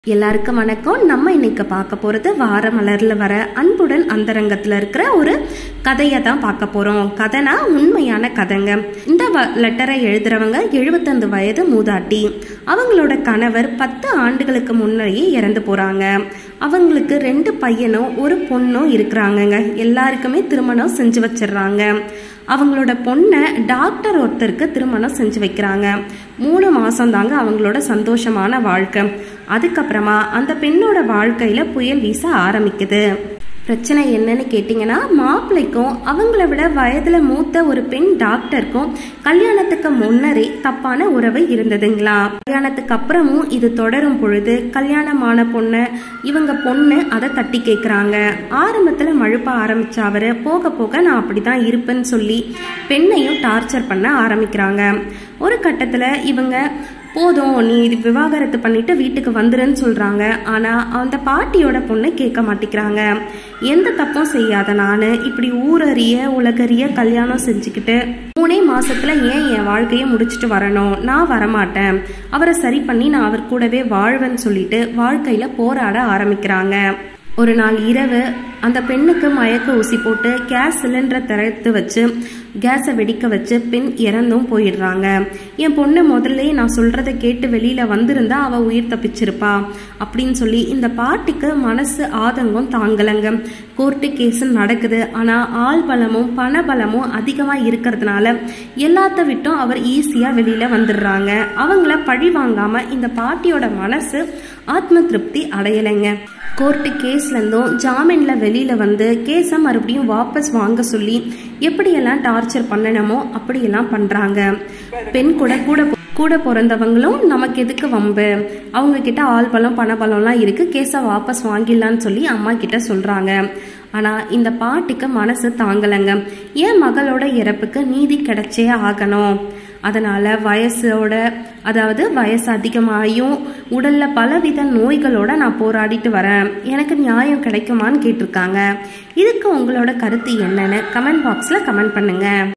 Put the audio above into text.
எல்லாருக்கும் வணக்கம் நம்ம இன்னைக்கு பார்க்க போறது வார மலர்ல வர அன்புடன் அந்தரங்கத்துல இருக்கிற ஒரு கதையை தான் பார்க்க போறோம் கதைனா உண்மையான கதைங்க இந்த லெட்டரை எழுதுறவங்க எழுபத்தஞ்சு வயது மூதாட்டி அவங்களோட கணவர் பத்து ஆண்டுகளுக்கு முன்னாடியே இறந்து போறாங்க அவங்களுக்கு ரெண்டு பையனும் ஒரு பொண்ணும் இருக்கிறாங்கங்க எல்லாருக்குமே திருமணம் செஞ்சு வச்சிடுறாங்க அவங்களோட பொண்ணை டாக்டர் ஒருத்தருக்கு திருமணம் செஞ்சு வைக்கிறாங்க மூணு மாசம் தாங்க அவங்களோட சந்தோஷமான வாழ்க்கை அதுக்கப்புறமா அந்த பெண்ணோட வாழ்க்கையில புயல் வீச ஆரம்பிக்குது பிரச்சனை என்னன்னு கேட்டிங்கன்னா மாப்பிள்ளைக்கும் அவங்கள விட வயதுல மூத்த ஒரு பெண் டாக்டருக்கும் கல்யாணத்துக்கு முன்னரே தப்பான உறவு இருந்ததுங்களா கல்யாணத்துக்கு அப்புறமும் இது தொடரும் பொழுது கல்யாணமான பொண்ணு இவங்க பொண்ணு அதை தட்டி கேட்குறாங்க ஆரம்பத்தில் மழுப்ப ஆரம்பிச்ச அவரு போக போக நான் அப்படிதான் இருப்பேன்னு சொல்லி பெண்ணையும் டார்ச்சர் பண்ண ஆரம்பிக்கிறாங்க ஒரு கட்டத்தில் இவங்க போதும் நீ இது விவாகரத்து பண்ணிட்டு வீட்டுக்கு வந்துருன்னு சொல்றாங்க ஆனா அந்த பாட்டியோட பொண்ணு கேட்க மாட்டேங்கிறாங்க எந்த தப்பும் செய்யாத நான் இப்படி ஊரறிய உலகறிய கல்யாணம் செஞ்சுக்கிட்டு மூணே மாசத்துல ஏன் என் வாழ்க்கையை முடிச்சுட்டு வரணும் நான் வரமாட்டேன் அவரை சரி பண்ணி நான் அவர் கூடவே வாழ்வேன்னு சொல்லிட்டு வாழ்க்கையில போராட ஆரம்பிக்கிறாங்க ஒரு நாள் இரவு அந்த பெண்ணுக்கு மயக்க ஊசி போட்டு கேஸ் சிலிண்டரை திறத்து வச்சு கேஸை வெடிக்க வச்சு பெண் இறந்தும் போயிடுறாங்க என் பொண்ணு முதல்ல நான் சொல்றதை கேட்டு வெளியில வந்திருந்தா அவ உயிர் தப்பிச்சிருப்பா அப்படின்னு சொல்லி இந்த பாட்டிக்கு மனசு ஆதங்கம் தாங்கலங்க கோர்ட்டு கேஸ் நடக்குது ஆனா ஆள் பலமும் பண பலமும் அதிகமா இருக்கிறதுனால எல்லாத்த விட்டும் அவர் ஈஸியா வெளியில வந்துடுறாங்க அவங்கள பழி வாங்காம இந்த பாட்டியோட மனசு ஆத்ம திருப்தி அடையலைங்க கோர்ட்டு கேஸ்லேருந்தும் ஜாமீனில் வெளியில் வந்து கேஸை மறுபடியும் வாபஸ் வாங்க சொல்லி எப்படியெல்லாம் டார்ச்சர் பண்ணணுமோ அப்படியெல்லாம் பண்ணுறாங்க பெண் கூட கூட கூட பிறந்தவங்களும் நமக்கு எதுக்கு வம்பு அவங்க கிட்ட ஆள் பலம் பண பலம்லாம் இருக்கு கேஸை வாபஸ் வாங்கிடலான்னு சொல்லி அம்மா கிட்ட சொல்றாங்க ஆனா இந்த பாட்டிக்கு மனசு தாங்கலைங்க என் மகளோட இறப்புக்கு நீதி கிடைச்சே ஆகணும் அதனால வயசோட அதாவது வயசு அதிகமாயும் உடல்ல பலவித நோய்களோட நான் போராடிட்டு வரேன் எனக்கு நியாயம் கிடைக்குமான்னு கேட்டிருக்காங்க இதுக்கு உங்களோட கருத்து என்னன்னு கமெண்ட் பாக்ஸ்ல கமெண்ட் பண்ணுங்க